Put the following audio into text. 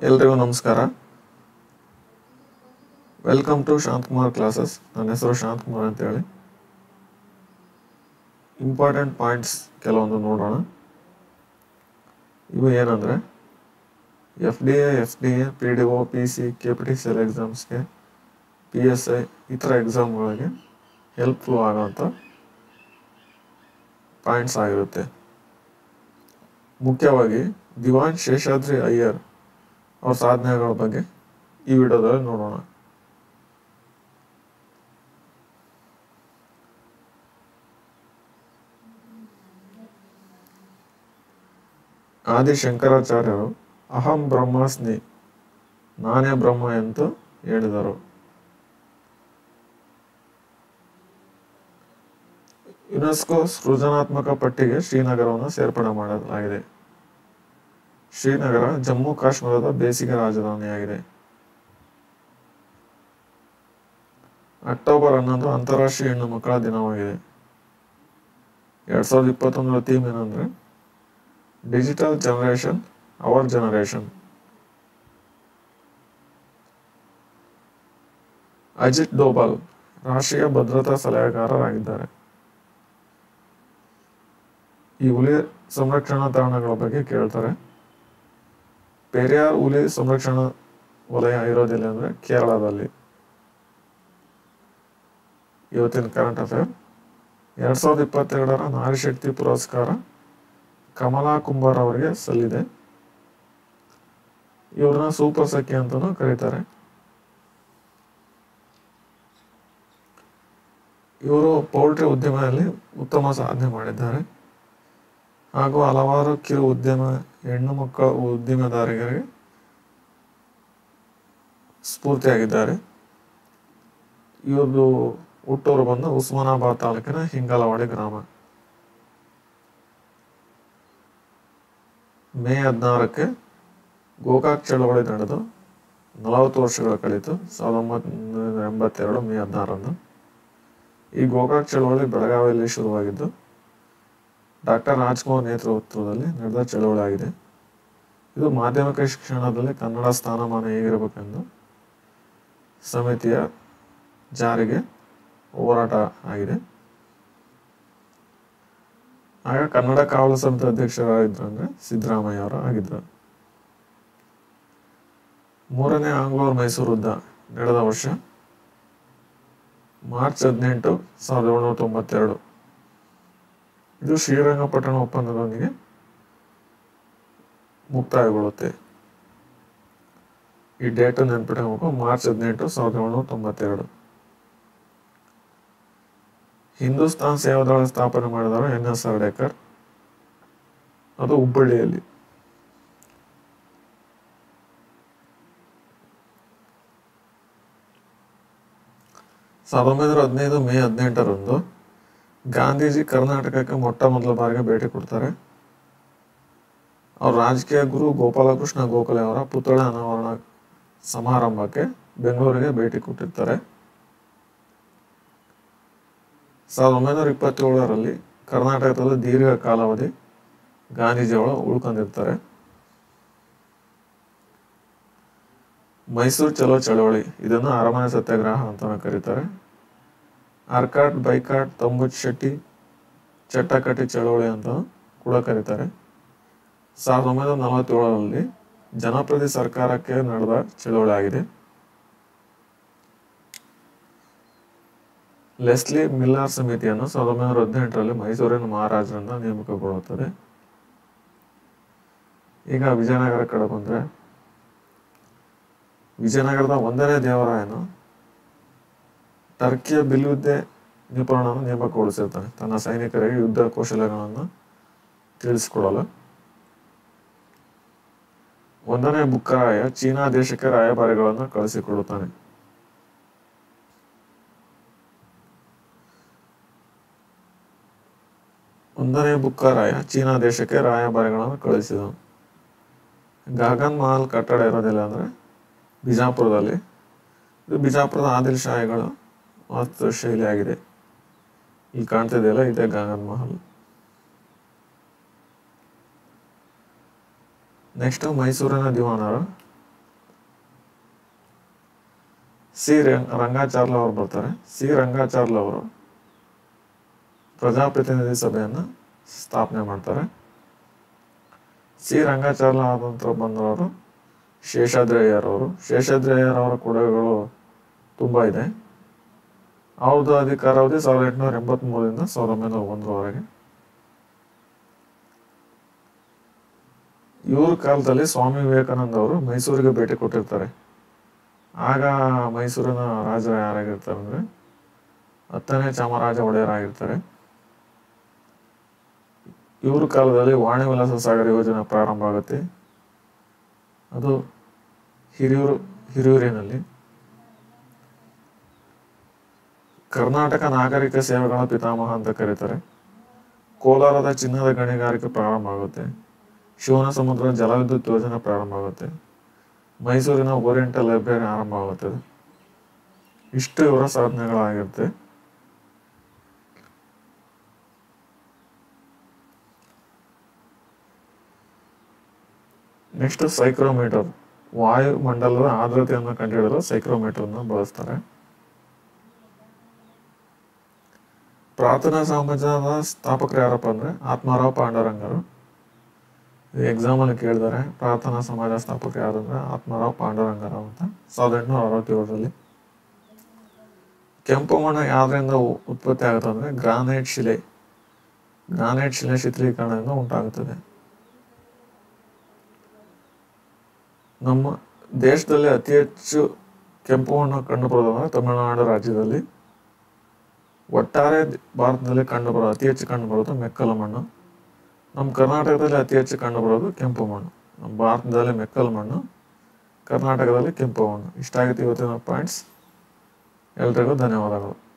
ಎಲ್ರಿಗೂ ನಮಸ್ಕಾರ welcome to Shanthakumar classes ನನ್ನ ಹೆಸರು ಶಾಂತಕುಮಾರ್ ಅಂತೇಳಿ ಇಂಪಾರ್ಟೆಂಟ್ ಪಾಯಿಂಟ್ಸ್ ಕೆಲವೊಂದು ನೋಡೋಣ ಇವು ಏನಂದರೆ F D A F D A P D O P C K P T C L ಎಕ್ಸಾಮ್ಸ್ಗೆ ಪಿ ಎಸ್ ಐ ಈ ಥರ ಎಕ್ಸಾಮ್ಗಳಿಗೆ ಹೆಲ್ಪ್ಫುಲ್ ಆಗೋಂಥ ಪಾಯಿಂಟ್ಸ್ ಆಗಿರುತ್ತೆ ಮುಖ್ಯವಾಗಿ ದಿವಾನ್ ಶೇಷಾದ್ರಿ ಅಯ್ಯರ್ ಅವ್ರ ಸಾಧನೆಗಳ ಬಗ್ಗೆ ಈ ವಿಡಿಯೋದಲ್ಲಿ ನೋಡೋಣ ಆದಿ ಶಂಕರಾಚಾರ್ಯರು ಅಹಂ ಬ್ರಹ್ಮಾಸ್ಮಿ ನಾನೇ ಬ್ರಹ್ಮ ಎಂದು ಹೇಳಿದರು ಯುನೆಸ್ಕೋ ಸೃಜನಾತ್ಮಕ ಪಟ್ಟಿಗೆ ಶ್ರೀನಗರವನ್ನು ಸೇರ್ಪಡೆ ಮಾಡಲಾಗಿದೆ ಶ್ರೀನಗರ ಜಮ್ಮು ಕಾಶ್ಮೀರದ ಬೇಸಿಗೆ ರಾಜಧಾನಿಯಾಗಿದೆ ಅಕ್ಟೋಬರ್ ಹನ್ನೊಂದು ಅಂತಾರಾಷ್ಟ್ರೀಯ ಹೆಣ್ಣು ಮಕ್ಕಳ ದಿನವಾಗಿದೆ ಎರಡ್ ಸಾವಿರದ ಇಪ್ಪತ್ತೊಂದರ ಥೀಮ್ ಏನಂದ್ರೆ digital generation our generation Ajit Doval ರಾಷ್ಟ್ರೀಯ ಭದ್ರತಾ ಸಲಹೆಗಾರರಾಗಿದ್ದಾರೆ ಈ ಹುಲಿ ಸಂರಕ್ಷಣಾ ತಾಣಗಳ ಬಗ್ಗೆ ಕೇಳ್ತಾರೆ ಪೆರಿಯಾರ್ ಹುಲಿ ಸಂರಕ್ಷಣಾ ವಲಯ ಇರೋದಿಲ್ಲ ಅಂದ್ರೆ ಕೇರಳದಲ್ಲಿ ಇವತ್ತಿನ ಕರೆಂಟ್ ಅಫೇರ್ ಎರಡ್ ಸಾವಿರದ ಇಪ್ಪತ್ತೆರಡರ ನಾರಿ ಶಕ್ತಿ ಪುರಸ್ಕಾರ ಕಮಲಾ ಕುಂಬಾರ್ ಅವರಿಗೆ ಸಲ್ಲಿದೆ ಇವ್ರನ್ನ ಸೂಪರ್ ಸಖಿ ಅಂತಾನೂ ಕರೀತಾರೆ ಇವರು ಪೌಲ್ಟ್ರಿ ಉದ್ಯಮದಲ್ಲಿ ಉತ್ತಮ ಸಾಧನೆ ಮಾಡಿದ್ದಾರೆ ಹಾಗೂ ಹಲವಾರು ಕಿರು ಉದ್ಯಮ ಹೆಣ್ಣು ಮಕ್ಕಳ ಉದ್ದಿಮೆದಾರರಿಗೆ ಸ್ಫೂರ್ತಿಯಾಗಿದ್ದಾರೆ ಇವ್ರದ್ದು ಹುಟ್ಟೂರು ಬಂದು ಉಸ್ಮಾನಾಬಾದ್ ತಾಲೂಕಿನ ಹಿಂಗಲವಾಡಿ ಗ್ರಾಮ ಮೇ ಹದಿನಾರಕ್ಕೆ ಗೋಕಾಕ್ ಚಳವಳಿ ನಡೆದು ನಲವತ್ತು ವರ್ಷಗಳ ಕಳೆಯಿತು ಸಾವಿರದ ಒಂಬೈನೂರ ಎಂಬತ್ತೆರಡು ಮೇ ಹದಿನಾರರಂದು ಈ ಗೋಕಾಕ್ ಚಳವಳಿ ಬೆಳಗಾವಿಯಲ್ಲಿ ಶುರುವಾಗಿದ್ದು ಡಾಕ್ಟರ್ ರಾಜ್ಕುಮಾರ್ ನೇತೃತ್ವದಲ್ಲಿ ನಡೆದ ಚಳವಳಿ ಆಗಿದೆ ಇದು ಮಾಧ್ಯಮಿಕ ಶಿಕ್ಷಣದಲ್ಲಿ ಕನ್ನಡ ಸ್ಥಾನಮಾನ ಹೇಗಿರಬೇಕೆಂದು ಸಮಿತಿಯ ಜಾರಿಗೆ ಹೋರಾಟ ಆಗಿದೆ ಆಗ ಕನ್ನಡ ಕಾವಲು ಸಮಿತಿ ಅಧ್ಯಕ್ಷರಾಗಿದ್ರು ಅಂದ್ರೆ ಸಿದ್ದರಾಮಯ್ಯ ಅವರು ಆಗಿದ್ರು ಮೂರನೇ ಆಂಗ್ಲೋರ್ ಮೈಸೂರು ಯುದ್ಧ ನಡೆದ ವರ್ಷ ಮಾರ್ಚ್ ಹದಿನೆಂಟು ಸಾವಿರದ ಏಳ್ನೂರ ತೊಂಬತ್ತೆರಡು ಇದು ಶ್ರೀರಂಗಪಟ್ಟಣ ಒಪ್ಪಂದದೊಂದಿಗೆ ಮುಕ್ತಾಯಗೊಳ್ಳುತ್ತೆ ಈ ಡೇಟ್ ನೆನ್ಪಿಟ್ಕೋಬೇಕು ಮಾರ್ಚ್ ಹದಿನೆಂಟು ಸಾವಿರದ ಏಳ್ನೂರ ತೊಂಬತ್ತೆರಡು ಹಿಂದೂಸ್ತಾನ್ ಸೇವಾದಳ ಸ್ಥಾಪನೆ ಮಾಡಿದವರು ಎನ್ ಎಸ್ ಹರ್ಡೇಕರ್ ಅದು ಹುಬ್ಬಳ್ಳಿಯಲ್ಲಿ ಸಾವಿರದ ಒಂಬೈನೂರ ಹದಿನೈದು ಮೇ ಹದಿನೆಂಟರಂದು ಗಾಂಧೀಜಿ ಕರ್ನಾಟಕಕ್ಕೆ ಮೊಟ್ಟ ಮೊದಲ ಬಾರಿಗೆ ಭೇಟಿ ಕೊಡ್ತಾರೆ ಅವ್ರ ರಾಜಕೀಯ ಗುರು ಗೋಪಾಲಕೃಷ್ಣ ಗೋಖಲೆ ಅವರ ಪುತ್ಥಳ ಅನಾವರಣ ಸಮಾರಂಭಕ್ಕೆ ಬೆಂಗಳೂರಿಗೆ ಭೇಟಿ ಕೊಟ್ಟಿರ್ತಾರೆ ಸಾವಿರದ ಒಂಬೈನೂರ ಇಪ್ಪತ್ತೇಳರಲ್ಲಿ ಕರ್ನಾಟಕದಲ್ಲಿ ದೀರ್ಘ ಕಾಲಾವಧಿ ಗಾಂಧೀಜಿಯವರು ಉಳ್ಕೊಂಡಿರ್ತಾರೆ ಮೈಸೂರು ಚಲೋ ಚಳವಳಿ ಇದನ್ನು ಅರಮನೆ ಸತ್ಯಾಗ್ರಹ ಅಂತ ಕರೀತಾರೆ ಆರ್ಕಾಟ್ ಬೈಕಾಟ್ ತಂಬುಚ್ ಶೆಟ್ಟಿ ಚಟ್ಟಕಟ್ಟಿ ಚಳವಳಿ ಅಂತ ಕೂಡ ಕರೀತಾರೆ ಸಾವಿರದ ಒಂಬೈನೂರ ನಲವತ್ತೇಳರಲ್ಲಿ ಜನಪ್ರತಿ ಸರ್ಕಾರಕ್ಕೆ ನಡೆದ ಚಳವಳಿ ಆಗಿದೆ ಲೆಸ್ಲಿ ಮಿಲ್ಲರ್ ಸಮಿತಿಯನ್ನು ಸಾವಿರದ ಒಂಬೈನೂರ ಹದಿನೆಂಟರಲ್ಲಿ ಮೈಸೂರಿನ ಮಹಾರಾಜರಿಂದ ನೇಮಕಗೊಳ್ಳುತ್ತದೆ ಈಗ ವಿಜಯನಗರ ಕಡೆ ಬಂದ್ರೆ ವಿಜಯನಗರದ ಒಂದನೇ ದೇವರಾಯನು ಟರ್ಕಿಯ ಬಿಲ್ಲುದ್ದೆ ನಿಪುಣನನ್ನು ನೇಮಕಗೊಳಿಸಿರ್ತಾನೆ ತನ್ನ ಸೈನಿಕರಿಗೆ ಯುದ್ಧ ಕೌಶಲ್ಯಗಳನ್ನು ತಿಳಿಸಿಕೊಡಲು ಒಂದನೇ ಬುಕ್ಕರಾಯ ಚೀನಾ ದೇಶಕ್ಕೆ ರಾಯಭಾರಿಗಳನ್ನು ಕಳಿಸಿಕೊಡುತ್ತಾನೆ ಒಂದನೇ ಬುಕ್ಕರಾಯ ಚೀನಾ ದೇಶಕ್ಕೆ ರಾಯಭಾರಿಗಳನ್ನು ಕಳಿಸಿದನು ಗಾಗನ್ ಮಹಲ್ ಕಟ್ಟಡ ಇರೋದಿಲ್ಲ ಅಂದ್ರೆ ಬಿಜಾಪುರದಲ್ಲಿ ಇದು ಬಿಜಾಪುರದ ಆದಿಲ್ ಶಾಹಿಗಳ ವಾಸ್ತು ಶೈಲಿ ಆಗಿದೆ ಇಲ್ಲಿ ಕಾಣ್ತಿದೆಯಲ್ಲ ಇದೇ ಗಾಗನ್ ಮಹಲ್ ನೆಕ್ಸ್ಟ್ ಮೈಸೂರಿನ ದಿವಾನರು ಸಿ ರಂಗ್- ರಂಗಾಚಾರ್ಲ ಅವರು ಬರ್ತಾರೆ ಸಿ ರಂಗಾಚಾರ್ಲ ಅವರು ಪ್ರಜಾಪ್ರತಿನಿಧಿ ಸಭೆಯನ್ನು ಸ್ಥಾಪನೆ ಮಾಡ್ತಾರೆ ಸಿ ರಂಗಾಚಾರ್ಲ ಆದ ನಂತರ ಬಂದವರು ಶೇಷಾದ್ರಯ್ಯರ್ ಅವರು ಶೇಷಾದ್ರಯ್ಯರ್ ಅವರ ಕೊಡುಗೆಗಳು ತುಂಬ ಇದೆ ಅವ್ರದ್ದು ಅಧಿಕಾರಾವಧಿ ಸಾವಿರದ ಎಂಟುನೂರ ಎಂಬತ್ಮೂರರಿಂದ ಸಾವಿರದ ಒಂಬೈನೂರ ಒಂದರವರೆಗೆ ಇವ್ರ ಕಾಲದಲ್ಲಿ ಸ್ವಾಮಿ ವಿವೇಕಾನಂದ ಅವರು ಮೈಸೂರಿಗೆ ಭೇಟಿ ಕೊಟ್ಟಿರ್ತಾರೆ ಆಗ ಮೈಸೂರಿನ ರಾಜರು ಯಾರಾಗಿರ್ತಾರೆ ಅಂದ್ರೆ ಹತ್ತನೇ ಚಾಮರಾಜ ಒಡೆಯರಾಗಿರ್ತಾರೆ ಇವ್ರ ಕಾಲದಲ್ಲಿ ವಾಣಿ ವಿಲಾಸ ಸಾಗರ ಯೋಜನೆ ಪ್ರಾರಂಭ ಆಗುತ್ತೆ ಅದು ಹಿರಿಯೂರು ಹಿರಿಯೂರಿನಲ್ಲಿ ಕರ್ನಾಟಕ ನಾಗರಿಕ ಸೇವೆಗಳ ಪಿತಾಮಹ ಅಂತ ಕರೀತಾರೆ ಕೋಲಾರದ ಚಿನ್ನದ ಗಣಿಗಾರಿಕೆ ಪ್ರಾರಂಭ ಆಗುತ್ತೆ ಶಿವನ ಸಮುದ್ರ ಜಲವಿದ್ಯುತ್ ಯೋಜನೆ ಪ್ರಾರಂಭ ಆಗುತ್ತೆ ಮೈಸೂರಿನ ಓರಿಯೆಂಟಲ್ ಲೈಬ್ರರಿ ಆರಂಭ ಆಗುತ್ತದೆ ಇಷ್ಟು ಇವರ ಸಾಧನೆಗಳಾಗಿರುತ್ತೆ ನೆಕ್ಸ್ಟ್ ಸೈಕ್ರೋಮೀಟರ್ ವಾಯುಮಂಡಲದ ಆರ್ದ್ರತೆಯನ್ನು ಕಂಡುಹಿಡಿಯಲು ಸೈಕ್ರೋಮೀಟರ್ನ ಬಳಸ್ತಾರೆ ಪ್ರಾರ್ಥನಾ ಸಮಾಜದ ಸ್ಥಾಪಕರು ಯಾರಪ್ಪ ಅಂದ್ರೆ ಆತ್ಮಾರಾವ್ ಪಾಂಡುರಂಗರು ಎಕ್ಸಾಮಲ್ಲಿ ಕೇಳಿದ್ದಾರೆ ಪ್ರಾರ್ಥನಾ ಸಮಾಜ ಸ್ಥಾಪಕರು ಯಾರು ಅಂದ್ರೆ ಆತ್ಮಾರಾವ್ ಪಾಂಡುರಂಗರಾವ್ ಅಂತ ಸಾವಿರದ ಎಂಟುನೂರ ಅರವತ್ತೇಳರಲ್ಲಿ ಕೆಂಪು ಮಣ್ಣು ಯಾವ್ದ್ರಿಂದ ಉ- ಉತ್ಪತ್ತಿ ಆಗುತ್ತೆ ಅಂದ್ರೆ ಗ್ರಾನೈಟ್ ಶಿಲೆ ಗ್ರಾನೈಟ್ ಶಿಲೆ ಶಿಥಿಲೀಕರಣದಿಂದ ಉಂಟಾಗುತ್ತದೆ ನಮ್ಮ ದೇಶದಲ್ಲಿ ಅತಿ ಹೆಚ್ಚು ಕೆಂಪು ಮಣ್ಣು ಕಂಡುಬರೋದು ಅಂದ್ರೆ ತಮಿಳುನಾಡು ರಾಜ್ಯದಲ್ಲಿ ಒಟ್ಟಾರೆ ಭಾರತದಲ್ಲಿ ಕಂಡುಬರೋ ಅತಿ ಹೆಚ್ಚು ಕಂಡುಬರೋದು ಮೆಕ್ಕಲು ಮಣ್ಣು ನಮ್ಮ ಕರ್ನಾಟಕದಲ್ಲಿ ಅತಿ ಹೆಚ್ಚು ಕಂಡುಬರೋದು ಕೆಂಪು ಮಣ್ಣು ನಮ್ಮ ಭಾರತದಲ್ಲಿ ಮೆಕ್ಕಲು ಮಣ್ಣು ಕರ್ನಾಟಕದಲ್ಲಿ ಕೆಂಪು ಮಣ್ಣು ಇಷ್ಟಾಗಿತ್ತು ಇವತ್ತಿನ ಪಾಯಿಂಟ್ಸ್ ಎಲ್ರಿಗೂ ಧನ್ಯವಾದಗಳು